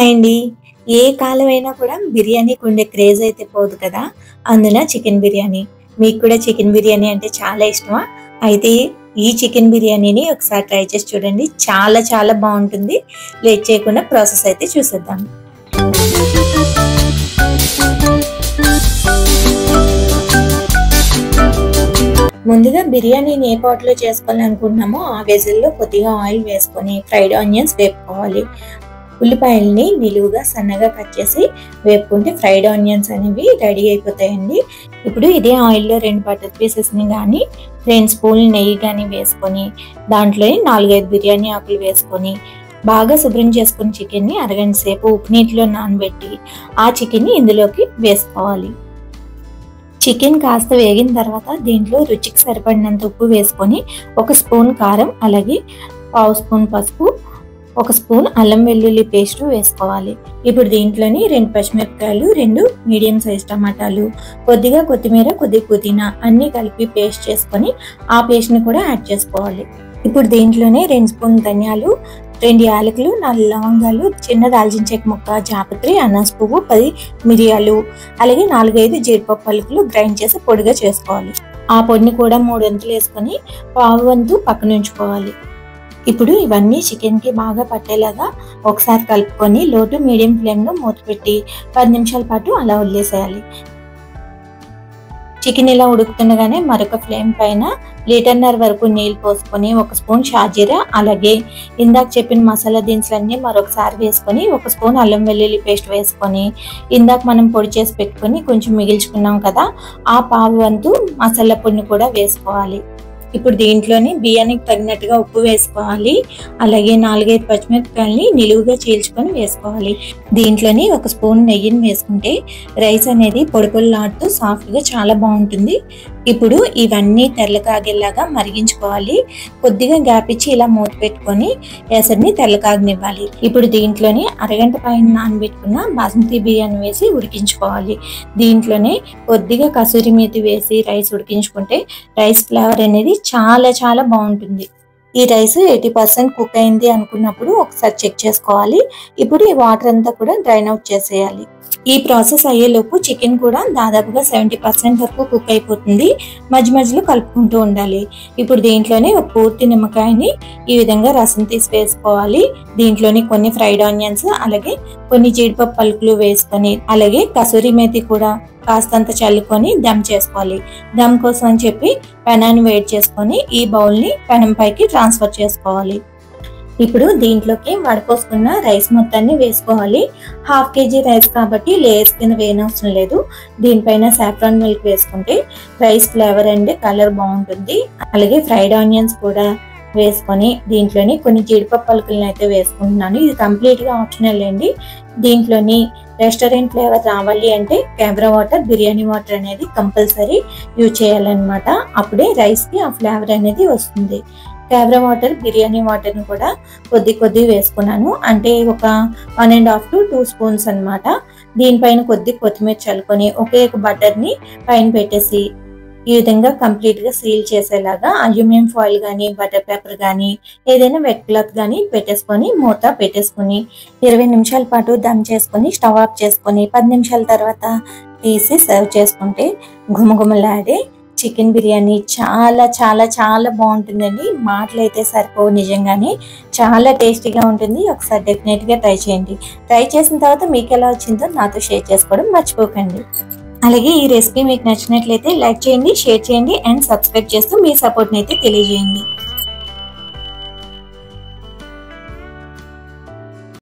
hi అండి ఏ కాలమైనా కూడా బిర్యానీకి ఉండే క్రేజ్ అయితే పోదు కదా అందున చికెన్ బిర్యానీ మీకు కూడా చికెన్ బిర్యానీ అంటే చాలా ఇష్టమా అయితే ఈ చికెన్ బిర్యానీని ఒకసారి ట్రై చేసి చూడండి చాలా చాలా బాగుంటుంది లేట్ చేయకుండా ప్రాసెస్ అయితే చూసేద్దాం ముందుగా బిర్యానీని ఏ పాట్లో చేసుకోవాలనుకుంటున్నామో ఆ వెజిల్లో కొద్దిగా ఆయిల్ వేసుకొని ఫ్రైడ్ ఆనియన్స్ వేపుకోవాలి ఉల్లిపాయల్ని నిలువుగా సన్నగా కట్ చేసి వేపుకుంటే ఫ్రైడ్ ఆనియన్స్ అనేవి రెడీ అయిపోతాయండి ఇప్పుడు ఇదే ఆయిల్లో రెండు బటర్ పీసెస్ని కానీ రెండు స్పూన్లు నెయ్యి కానీ వేసుకొని దాంట్లో నాలుగైదు బిర్యానీ ఆకులు వేసుకొని బాగా శుభ్రం చేసుకున్న చికెన్ని అరగంట సేపు ఉప్పు నీటిలో నానబెట్టి ఆ చికెన్ని ఇందులోకి వేసుకోవాలి చికెన్ కాస్త వేగిన తర్వాత దీంట్లో రుచికి సరిపడినంత ఉప్పు వేసుకొని ఒక స్పూన్ కారం అలాగే పావు స్పూన్ పసుపు ఒక స్పూన్ అల్లం వెల్లుల్లి పేస్ట్ వేసుకోవాలి ఇప్పుడు దీంట్లోని రెండు పచ్చిమిరపకాయలు రెండు మీడియం సైజ్ టమాటాలు కొద్దిగా కొత్తిమీర కొద్దిగా పుదీనా అన్నీ కలిపి పేస్ట్ చేసుకొని ఆ పేస్ట్ని కూడా యాడ్ చేసుకోవాలి ఇప్పుడు దీంట్లోనే రెండు స్పూన్ ధనియాలు రెండు యాలకులు నాలుగు లవంగాలు చిన్న దాల్చిన చెక్క ముక్క జాపత్రి అనాస్ పువ్వు పది మిరియాలు అలాగే నాలుగైదు జీడిపప్పు పలుకులు గ్రైండ్ చేసి పొడిగా చేసుకోవాలి ఆ పొడిని కూడా మూడు వంతులు వేసుకొని పావు వంతు పక్కన ఉంచుకోవాలి ఇప్పుడు ఇవన్నీ చికెన్కి బాగా పట్టేలాగా ఒకసారి కలుపుకొని లో టు మీడియం ఫ్లేమ్లో మూత పెట్టి పది నిమిషాల పాటు అలా వదిలేసేయాలి చికెన్ ఇలా ఉడుకుతుండగానే మరొక ఫ్లేమ్ పైన లీటర్నర్ వరకు నీళ్ళు పోసుకొని ఒక స్పూన్ షాజీరా అలాగే ఇందాక చెప్పిన మసాలా దినుసులన్నీ మరొకసారి వేసుకొని ఒక స్పూన్ అల్లం వెల్లుల్లి పేస్ట్ వేసుకొని ఇందాక మనం పొడి చేసి పెట్టుకొని కొంచెం మిగిల్చుకున్నాం కదా ఆ పావు వంతు మసాలా పొడిని కూడా వేసుకోవాలి ఇప్పుడు దీంట్లోని బియ్యానికి తగినట్టుగా ఉప్పు వేసుకోవాలి అలాగే నాలుగైదు పచ్చిమిరపకాయలని నిలువుగా చీల్చుకొని వేసుకోవాలి దీంట్లోని ఒక స్పూన్ నెయ్యిని వేసుకుంటే రైస్ అనేది పొడి పొడిలాడుతూ సాఫ్ట్గా చాలా బాగుంటుంది ఇప్పుడు ఇవన్నీ తెల్లకాగేలాగా మరిగించుకోవాలి కొద్దిగా గ్యాప్ ఇచ్చి ఇలా మూత పెట్టుకొని ఎసరిని తెల్లకాగనివ్వాలి ఇప్పుడు దీంట్లోని అరగంట పైన నానబెట్టుకున్న బాస్మతి బియ్యాన్ని వేసి ఉడికించుకోవాలి దీంట్లోనే కొద్దిగా కసూరి మేతి వేసి రైస్ ఉడికించుకుంటే రైస్ ఫ్లేవర్ అనేది చాలా చాలా బాగుంటుంది ఈ రైస్ ఎయిటీ పర్సెంట్ కుక్ అయింది అనుకున్నప్పుడు ఒకసారి చెక్ చేసుకోవాలి ఇప్పుడు ఈ వాటర్ అంతా కూడా డ్రైన్ అవుట్ చేసేయాలి ఈ ప్రాసెస్ అయ్యేలోపు చికెన్ కూడా దాదాపుగా సెవెంటీ పర్సెంట్ వరకు కుక్ అయిపోతుంది మధ్య మధ్యలో కలుపుకుంటూ ఉండాలి ఇప్పుడు దీంట్లోనే ఒక పూర్తి నిమ్మకాయని ఈ విధంగా రసం తీసి వేసుకోవాలి దీంట్లోని కొన్ని ఫ్రైడ్ ఆనియన్స్ అలాగే కొన్ని జీడిపప్పు పలుకులు వేసుకొని అలాగే కసూరి మేతి కూడా కాస్తంత చల్లుకొని దమ్ చేసుకోవాలి దమ్ కోసం అని చెప్పి పెనాన్ని వేడి చేసుకొని ఈ బౌల్ని పెనం పైకి ట్రాన్స్ఫర్ చేసుకోవాలి ఇప్పుడు దీంట్లోకి వడపోసుకున్న రైస్ మొత్తాన్ని వేసుకోవాలి హాఫ్ కేజీ రైస్ కాబట్టి లేయర్స్ కింద వేయనవసరం లేదు దీనిపైన సాఫ్రాన్ మిల్క్ వేసుకుంటే రైస్ ఫ్లేవర్ అండ్ కలర్ బాగుంటుంది అలాగే ఫ్రైడ్ ఆనియన్స్ కూడా వేసుకొని దీంట్లోని కొన్ని జీడిపప్పు పలుకులను అయితే వేసుకుంటున్నాను ఇది కంప్లీట్గా ఆప్షనల్ అండి దీంట్లోని రెస్టారెంట్ ఫ్లేవర్ రావాలి అంటే కెమెరా వాటర్ బిర్యానీ వాటర్ అనేది కంపల్సరీ యూజ్ చేయాలన్నమాట అప్పుడే రైస్కి ఆ ఫ్లేవర్ అనేది వస్తుంది కేవరా వాటర్ బిర్యానీ వాటర్ని కూడా కొద్ది కొద్ది వేసుకున్నాను అంటే ఒక one and half to two spoons అనమాట దీనిపైన కొద్ది కొత్తిమీర చల్లుకొని ఒకే ఒక బటర్ని పైన పెట్టేసి ఈ విధంగా కంప్లీట్గా సీల్ చేసేలాగా అల్యూమినియం ఫాయిల్ కానీ బటర్ పేపర్ కానీ ఏదైనా వెట్ క్లాత్ కానీ పెట్టేసుకొని మూత పెట్టేసుకొని ఇరవై నిమిషాల పాటు దమ్ చేసుకొని స్టవ్ ఆఫ్ చేసుకొని పది నిమిషాల తర్వాత తీసి సర్వ్ చేసుకుంటే గుమగుమలాడే చికెన్ బిర్యానీ చాలా చాలా చాలా బాగుంటుందండి మాటలు అయితే సరిపోవు నిజంగానే చాలా టేస్టీగా ఉంటుంది ఒకసారి డెఫినెట్గా ట్రై చేయండి ట్రై చేసిన తర్వాత మీకు ఎలా వచ్చిందో నాతో షేర్ చేసుకోవడం మర్చిపోకండి అలాగే ఈ రెసిపీ మీకు నచ్చినట్లయితే లైక్ చేయండి షేర్ చేయండి అండ్ సబ్స్క్రైబ్ చేస్తూ మీ సపోర్ట్ని అయితే తెలియజేయండి